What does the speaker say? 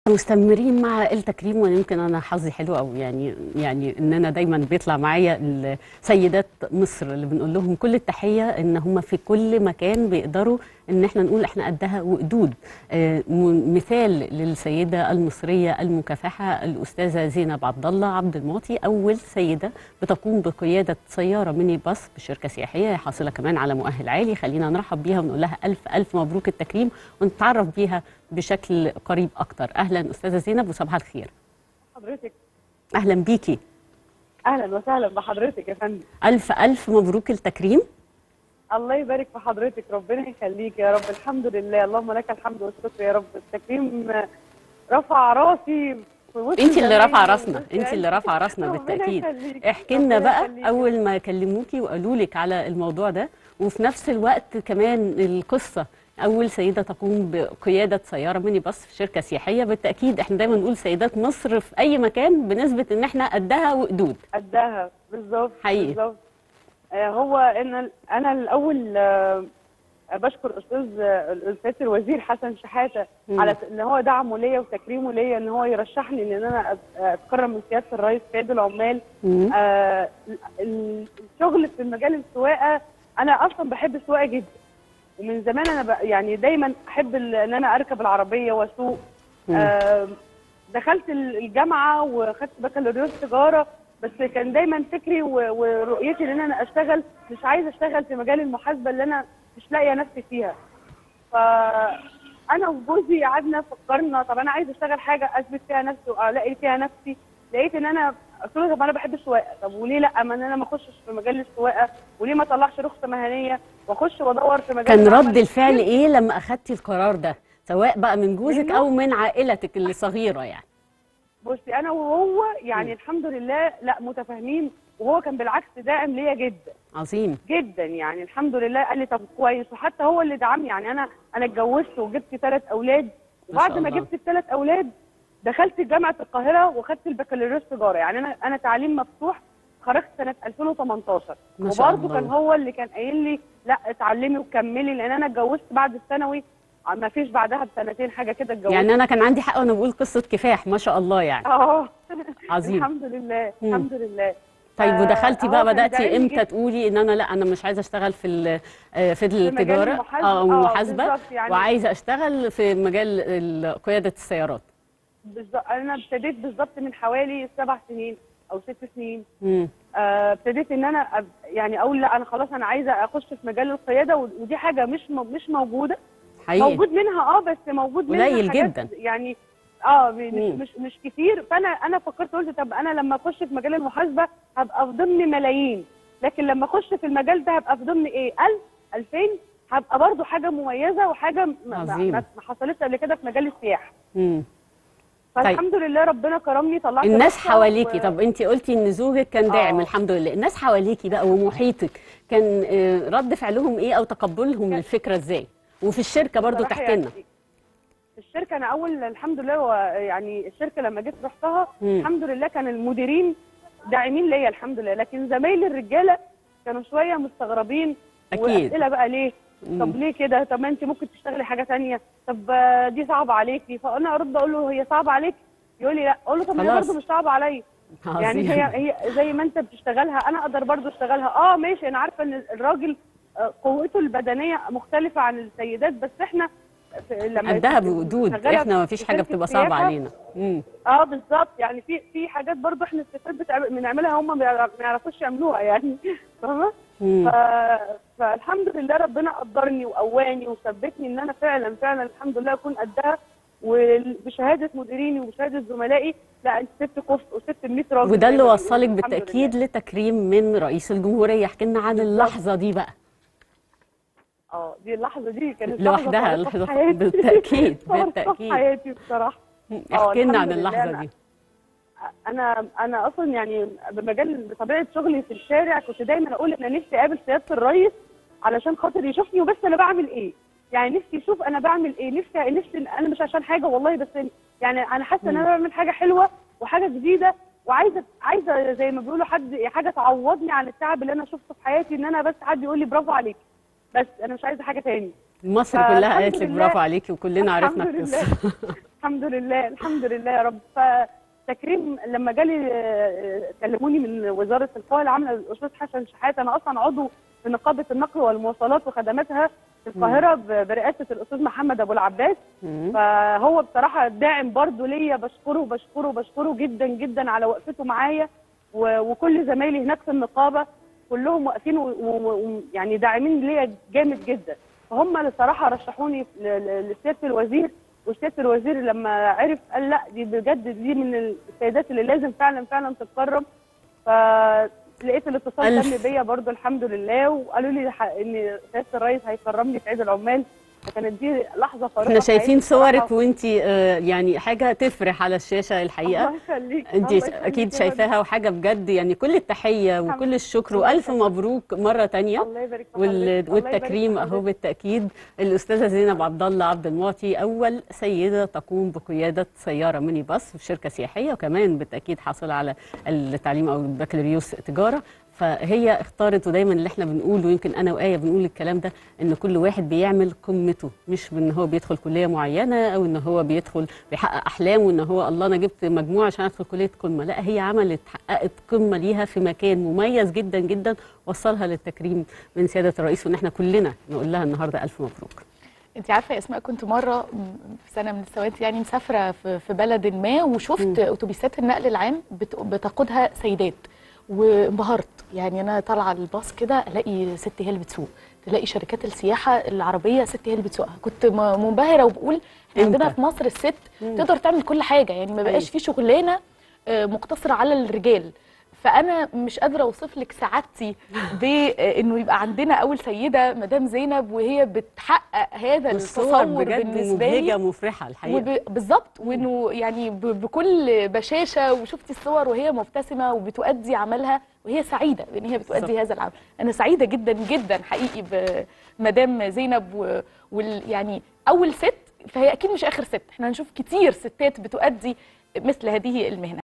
مستمرين مع التكريم ويمكن انا حظي حلو قوي يعني يعني ان انا دايما بيطلع معايا سيدات مصر اللي بنقول لهم كل التحيه ان هم في كل مكان بيقدروا ان احنا نقول احنا قدها وقدود آه، م- مثال للسيده المصريه المكافحه الاستاذه زينب عبد الله عبد المعطي اول سيده بتقوم بقياده سياره ميني باص بشركه سياحيه هي حاصله كمان على مؤهل عالي خلينا نرحب بيها ونقول لها الف الف مبروك التكريم ونتعرف بيها بشكل قريب اكتر اهلا استاذه زينب وصباح الخير حضرتك اهلا بيكي اهلا وسهلا بحضرتك يا فندم الف الف مبروك التكريم الله يبارك في حضرتك ربنا يخليك يا رب الحمد لله اللهم لك الحمد والشكر يا رب التكريم رفع راسي في وسط انت اللي زمايلي رافعه راسنا ووسط انت اللي عيلتي. رافعه راسنا ربنا بالتاكيد يخليك. احكي لنا ربنا بقى يخليك. اول ما كلموكي وقالوا لك على الموضوع ده وفي نفس الوقت كمان القصه اول سيده تقوم بقياده سياره ميني باص في شركه سياحيه بالتاكيد احنا دايما نقول سيدات مصر في اي مكان بنثبت ان احنا قدها وقدود قدها بالظبط حقيقي. بالظبط آه، هو ان انا الاول آه، بشكر استاذ آه، الاستاذ الوزير حسن شحاته مم. على ان هو دعمه ليا وتكريمه ليا ان هو يرشحني ان انا أت- اتكرم من سياده الرئيس سيد العمال مم. آه، ال- الشغل في مجال السواقه انا اصلا بحب السواقه جدا ومن زمان انا ب... يعني دايما احب ال- ان انا اركب العربيه واسوق مم. آه، دخلت ال- الجامعه وخدت بكالوريوس تجاره بس كان دايما فكري و- ورؤيتي ان انا اشتغل مش عايزه اشتغل في مجال المحاسبه اللي انا مش لاقيه نفسي فيها فانا وجوزي قعدنا فكرنا طب انا عايزه اشتغل حاجه اثبت فيها نفسي والاقي فيها نفسي لقيت ان انا قلت له طب انا بحب السواقه طب وليه لا ما انا ما اخشش في مجال السواقه وليه ما اطلعش رخصه مهنيه واخش وادور في مجال كان العمل رد الفعل ايه لما اخدتي القرار ده سواء بقى من جوزك منه؟ او من عائلتك اللي صغيره يعني بصي انا وهو يعني الحمد لله لا متفاهمين وهو كان بالعكس داعم ليا جدا عظيم جدا يعني الحمد لله قال لي طب كويس وحتى هو اللي دعمني يعني انا انا اتجوزت وجبت ثلاث اولاد ما شاء وبعد ما الله. جبت الثلاث اولاد دخلت جامعه القاهره وخدت البكالوريوس تجاره يعني انا انا تعليم مفتوح خرجت سنه 2018 ما شاء وبرضه الله. كان هو اللي كان قايل لي لا اتعلمي وكملي لان انا اتجوزت بعد الثانوي ما فيش بعدها بسنتين حاجه كده اتجوزت يعني انا كان عندي حق وانا بقول قصه كفاح ما شاء الله يعني اه عظيم الحمد لله مم. الحمد لله طيب آه، ودخلتي هو بقى كان بداتي داعمني امتى جداً. تقولي ان انا لا انا مش عايزه اشتغل في ال- آه، في مجال التجاره المحاسبة. اه آه، المحاسبه بالظبط يعني. وعايزه اشتغل في مجال ال- قياده السيارات بالظبط انا ابتديت بالظبط من حوالي سبع سنين او ست سنين امم آه، ابتديت ان انا أب- يعني اقول لا انا خلاص انا عايزه اخش في مجال القياده و- ودي حاجه مش م- مش موجوده حقيقي موجود منها اه بس موجود منها قليل حاجات جداً. يعني اه مش مم. مش مش كتير فانا انا فكرت قلت طب انا لما اخش في مجال المحاسبه هبقى في ضمن ملايين لكن لما اخش في المجال ده هبقى في ضمن ايه 1000 2000 هبقى برضو حاجه مميزه وحاجه ما- ما عظيم. ما ما حصلتش قبل كده في مجال السياحه امم فالحمد لله ربنا كرمني طلعت الناس رخصة حواليكي و- طب انت قلتي ان زوجك كان داعم آه. الحمد لله الناس حواليكي بقى ومحيطك كان آه، رد فعلهم ايه او تقبلهم كان- للفكره ازاي وفي الشركه برضو بصراحة تحكي لنا يعني الشركه انا اول الحمد لله و- يعني الشركه لما جيت رحتها مم. الحمد لله كان المديرين داعمين ليا الحمد لله لكن زمايلي الرجاله كانوا شويه مستغربين أكيد. واسئله بقى ليه مم. طب ليه كده طب ما انت ممكن تشتغلي حاجه تانية طب آه، دي صعبه عليكي فانا ارد اقول له هي صعبه عليك يقول لي لا اقول له طب ما هي خلاص. برضه مش صعبه عليا يعني عظيم. هي هي زي ما انت بتشتغلها انا اقدر برضو اشتغلها اه ماشي انا عارفه ان الراجل آه، قوته البدنيه مختلفه عن السيدات بس احنا في- لما قدها تبقى بوجود شغالة احنا ما فيش في حاجه شركة بتبقى صعبه سياحة، علينا امم اه بالظبط يعني في في حاجات برضو احنا الستات بتعمل- بنعملها هم ما يعرف- ما يعرفوش يعملوها يعني فاهمه مم. ف... فالحمد لله ربنا قدرني وقواني وثبتني ان انا فعلا فعلا الحمد لله اكون قدها وبشهاده مديريني وبشهاده زملائي لا انت ست كفء وست 100 راجل وده زي اللي ما وصلك بيقولوا. الحمد بالتاكيد لله. لتكريم من رئيس الجمهوريه احكي لنا عن اللحظه دي بقى اه دي اللحظه دي كانت لوحدها لحظه فارقة في لحظة- حياتي. بالتأكيد، فارقة بالتأكيد. في حياتي بصراحه احكي لنا عن الحمد لله اللحظه أنا- دي انا انا اصلا يعني بمجال بطبيعه شغلي في الشارع كنت دايما اقول انا نفسي اقابل سياده الرئيس علشان خاطر يشوفني وبس انا بعمل ايه يعني نفسي يشوف انا بعمل ايه نفسي نفسي انا مش عشان حاجه والله بس يعني انا حاسه ان انا بعمل حاجه حلوه وحاجه جديده وعايزه عايزه زي ما بيقولوا حد حاجه تعوضني عن التعب اللي انا شفته في حياتي ان انا بس حد يقول لي برافو عليك بس انا مش عايزه حاجه تاني مصر فالحمد كلها قالت لك لله- برافو عليكي وكلنا عرفنا الحمد لله. القصه الحمد لله الحمد لله يا رب فتكريم لما جالي آه، كلموني من وزاره القوى العامه الاستاذ حسن شحاته انا اصلا عضو في نقابه النقل والمواصلات وخدماتها في القاهره ب- برئاسه الاستاذ محمد ابو العباس مم. فهو بصراحه داعم برضه ليا بشكره بشكره بشكره جدا جدا على وقفته معايا و- وكل زمايلي هناك في النقابه كلهم واقفين ويعني داعمين ليا جامد جدا فهم اللي صراحه رشحوني ل- ل- لسياده الوزير وسياده الوزير لما عرف قال لا دي بجد دي من السيدات اللي لازم فعلا فعلا تتكرم فلقيت الاتصال ألف. تم بيا برضو الحمد لله وقالوا لي ح- ان سياده الرئيس هيكرمني في عيد العمال فكانت دي لحظه فارقه احنا في شايفين حياتي بصراحة. صورك وانت يعني حاجه تفرح على الشاشه الحقيقه الله يخليك انت الله يخليك اكيد يا شايفاها وحاجه بجد يعني كل التحيه وكل الشكر الله والف يخليك. مبروك مره تانية الله يبارك في وال- حضرتك. الله يبارك والتكريم في اهو حضرتك. بالتاكيد الاستاذه زينب عبد الله عبد المعطي اول سيده تقوم بقياده سياره ميني باص في شركه سياحيه وكمان بالتاكيد حاصله على التعليم او البكالوريوس تجاره فهي اختارت ودايما اللي احنا بنقوله ويمكن انا وايه بنقول الكلام ده ان كل واحد بيعمل قمته مش بان هو بيدخل كليه معينه او ان هو بيدخل بيحقق احلامه ان هو الله انا جبت مجموعه عشان ادخل كليه قمه لا هي عملت حققت قمه ليها في مكان مميز جدا جدا وصلها للتكريم من سياده الرئيس وان احنا كلنا نقول لها النهارده الف مبروك انت عارفه يا اسماء كنت مره م- في سنه من السنوات يعني مسافره في في بلد ما وشفت اتوبيسات النقل العام بت- بتقودها سيدات وانبهرت يعني انا طالعه الباص كده الاقي ست هي اللي بتسوق تلاقي شركات السياحه العربيه ست هي اللي بتسوقها كنت م- منبهره وبقول احنا امتى؟ عندنا في مصر الست تقدر تعمل كل حاجه يعني ما بقاش أيوة. في شغلانه آه، مقتصره على الرجال فانا مش قادره اوصف لك سعادتي بانه يبقى عندنا اول سيده مدام زينب وهي بتحقق هذا والصور التصور بجد بالنسبه لي مبهجه مفرحه الحقيقه وب- بالظبط وانه يعني ب- بكل بشاشه وشفتي الصور وهي مبتسمه وبتؤدي عملها وهي سعيده بان هي بتؤدي بالظبط. هذا العمل انا سعيده جدا جدا حقيقي بمدام زينب و- وال يعني اول ست فهي اكيد مش اخر ست احنا هنشوف كتير ستات بتؤدي مثل هذه المهنه